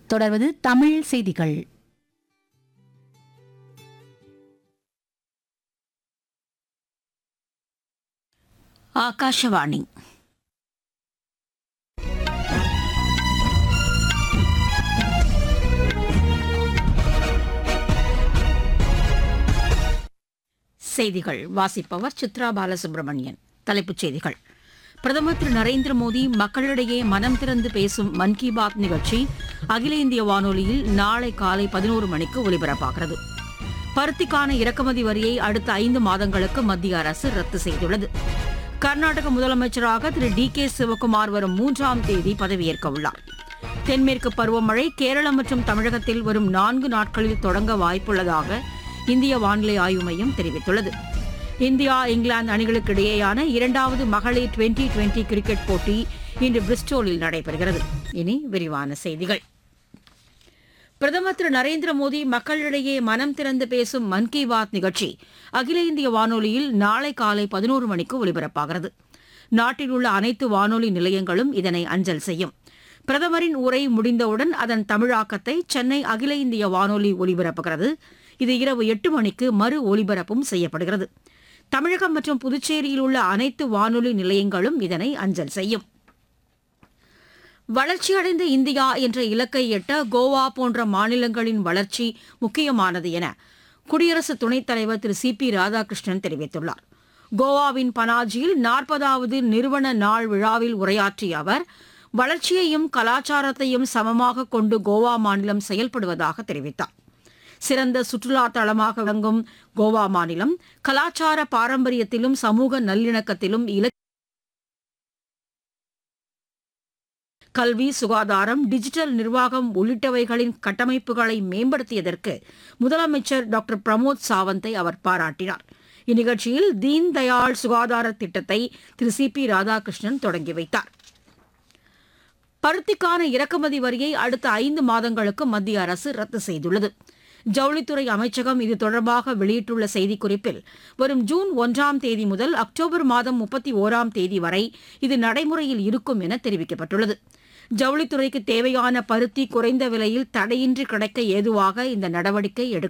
தொடர்வது தமிழ் செய்திகள் ஆகாஷவாணி செய்திகள் வாசிப்பவர் சித்ரா பாலசுப்ரமணியன் தலைப்புச் செய்திகள் பிரதமர் திரு நரேந்திர மோடி மக்களிடையே மனம் திறந்து பேசும் மன் கி பாத் நிகழ்ச்சி அகில இந்திய வானொலியில் நாளை காலை பதினோரு மணிக்கு ஒலிபரப்பாகிறது பருத்திக்கான இறக்குமதி வரியை அடுத்த ஐந்து மாதங்களுக்கு மத்திய அரசு ரத்து செய்துள்ளது கர்நாடக முதலமைச்சராக திரு டி கே சிவக்குமார் வரும் மூன்றாம் தேதி பதவியேற்க உள்ளார் தென்மேற்கு பருவமழை கேரளம் மற்றும் தமிழகத்தில் வரும் நான்கு நாட்களில் தொடங்க வாய்ப்புள்ளதாக இந்திய வானிலை ஆய்வு மையம் தெரிவித்துள்ளது இந்தியா இங்கிலாந்து அணிகளுக்கு இடையேயான இரண்டாவது மகளிர் டுவெண்டி டுவெண்டி கிரிக்கெட் போட்டி இன்று பிரிஸ்டோலில் நடைபெறுகிறது இனி விரிவான செய்திகள் பிரதமர் திரு நரேந்திர மோடி மக்களிடையே மனம் திறந்து பேசும் மன் கி பாத் நிகழ்ச்சி அகில இந்திய வானொலியில் நாளை காலை பதினோரு மணிக்கு ஒலிபரப்பாகிறது நாட்டில் உள்ள அனைத்து வானொலி நிலையங்களும் இதனை அஞ்சல் செய்யும் பிரதமரின் உரை முடிந்தவுடன் அதன் தமிழாக்கத்தை சென்னை அகில இந்திய வானொலி ஒலிபரப்புகிறது இது இரவு எட்டு மணிக்கு மறு ஒலிபரப்பும் செய்யப்படுகிறது தமிழகம் மற்றும் புதுச்சேரியில் உள்ள அனைத்து வானொலி நிலையங்களும் இதனை அஞ்சல் செய்யும் வளர்ச்சியடைந்த இந்தியா என்ற இலக்கை எட்ட கோவா போன்ற மாநிலங்களின் வளர்ச்சி முக்கியமானது என குடியரசு துணைத் தலைவர் திரு சி பி ராதாகிருஷ்ணன் தெரிவித்துள்ளார் கோவாவின் பனாஜியில் நாற்பதாவது நிறுவன நாள் விழாவில் உரையாற்றிய அவர் வளர்ச்சியையும் கலாச்சாரத்தையும் சமமாக கொண்டு கோவா மாநிலம் செயல்படுவதாக தெரிவித்தார் சிறந்த சுற்றுலா தளமாக விளங்கும் கோவா மாநிலம் கலாச்சார பாரம்பரியத்திலும் சமூக நல்லிணக்கத்திலும் இலக்கு கல்வி சுகாதாரம் டிஜிட்டல் நிர்வாகம் உள்ளிட்டவைகளின் கட்டமைப்புகளை மேம்படுத்தியதற்கு முதலமைச்சர் டாக்டர் பிரமோத் சாவந்தை அவர் பாராட்டினார் இந்நிகழ்ச்சியில் தீன் தயாள் சுகாதார திட்டத்தை திரு சி பி ராதாகிருஷ்ணன் தொடங்கி வைத்தார் பருத்திக்கான இறக்குமதி வரியை அடுத்த ஐந்து மாதங்களுக்கு மத்திய அரசு ரத்து செய்துள்ளது ஜவுளித்துறை அமைச்சகம் இது தொடர்பாக வெளியிட்டுள்ள செய்திக்குறிப்பில் வரும் ஜூன் ஒன்றாம் தேதி முதல் அக்டோபர் மாதம் முப்பத்தி ஓராம் தேதி வரை இது நடைமுறையில் இருக்கும் என தெரிவிக்கப்பட்டுள்ளது ஜவுளித்துறைக்கு தேவையான பருத்தி குறைந்த விலையில் தடையின்றி கிடைக்க ஏதுவாக இந்த நடவடிக்கை எடுக்க